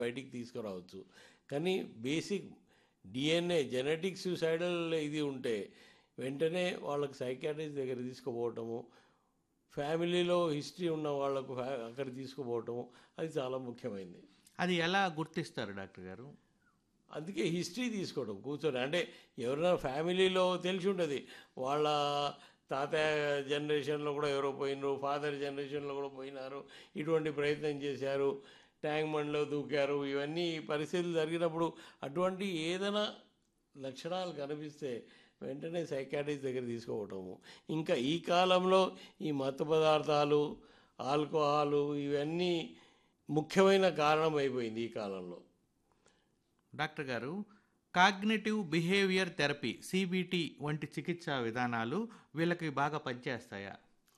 బయటికి తీసుకురావచ్చు కానీ బేసిక్ డిఎన్ఏ జెనెటిక్ సూసైడల్ ఇది ఉంటే వెంటనే వాళ్ళకి సైకాట్రిస్ట్ దగ్గర తీసుకుపోవటము ఫ్యామిలీలో హిస్టరీ ఉన్న వాళ్ళకు ఫ్యా- అక్కడ తీసుకుపోవటము అది చాలా ముఖ్యమైనది అది ఎలా గుర్తిస్తారు డాక్టర్ గారు అందుకే హిస్టరీ తీసుకోవడం కూర్చొని అంటే ఎవరైనా ఫ్యామిలీలో తెలిసి ఉంటుంది వాళ్ళ తాతయ్య జనరేషన్లో కూడా ఎవరో పోయినారు ఫాదర్ జనరేషన్లో కూడా పోయినారు ఇటువంటి ప్రయత్నం చేశారు ట్యాంక్ బండ్లో దూకారు ఇవన్నీ పరిస్థితులు జరిగినప్పుడు అటువంటి ఏదైనా లక్షణాలు కనిపిస్తే వెంటనే సైకాట్రిస్ట్ దగ్గర తీసుకోవటము ఇంకా ఈ కాలంలో ఈ మత్తు పదార్థాలు ఆల్కహాలు ఇవన్నీ ముఖ్యమైన కారణం అయిపోయింది ఈ కాలంలో డాక్టర్ గారు కాగ్నేటివ్ బిహేవియర్ థెరపీ సిబిటి వంటి చికిత్సా విధానాలు వీళ్ళకి బాగా పనిచేస్తాయా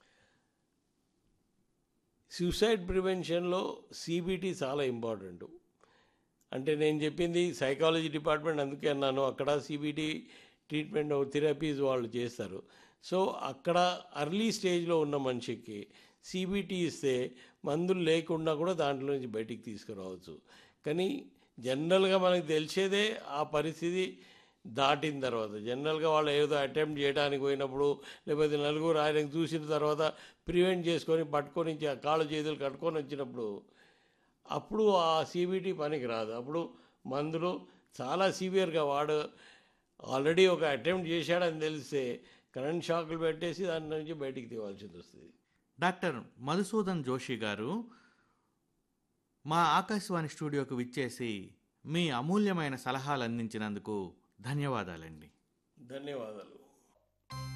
సూసైడ్ ప్రివెన్షన్లో సిబిటి చాలా ఇంపార్టెంట్ అంటే నేను చెప్పింది సైకాలజీ డిపార్ట్మెంట్ అందుకే అన్నాను అక్కడ సిబిటి ట్రీట్మెంట్ థెరపీస్ వాళ్ళు చేస్తారు సో అక్కడ అర్లీ స్టేజ్లో ఉన్న మనిషికి సిబిటి ఇస్తే మందులు లేకుండా కూడా దాంట్లో నుంచి బయటికి తీసుకురావచ్చు కానీ జనరల్గా మనకు తెలిసేదే ఆ పరిస్థితి దాటిన తర్వాత జనరల్గా వాళ్ళు ఏదో అటెంప్ట్ చేయడానికి పోయినప్పుడు లేకపోతే నలుగురు ఆయనకు చూసిన తర్వాత ప్రివెంట్ చేసుకొని పట్టుకొని ఇచ్చి ఆ కాళ్ళు చేతులు కట్టుకొని వచ్చినప్పుడు అప్పుడు ఆ సిబిటి పనికి రాదు అప్పుడు మందులు చాలా సివియర్గా వాడు ఆల్రెడీ ఒక అటెంప్ట్ చేశాడని తెలిస్తే కరెంట్ షాకులు పెట్టేసి దాని నుంచి బయటికి తీవాల్సింది వస్తుంది డాక్టర్ మధుసూదన్ జోషి గారు మా ఆకాశవాణి స్టూడియోకి విచ్చేసి మీ అమూల్యమైన సలహాలు అందించినందుకు ధన్యవాదాలండి ధన్యవాదాలు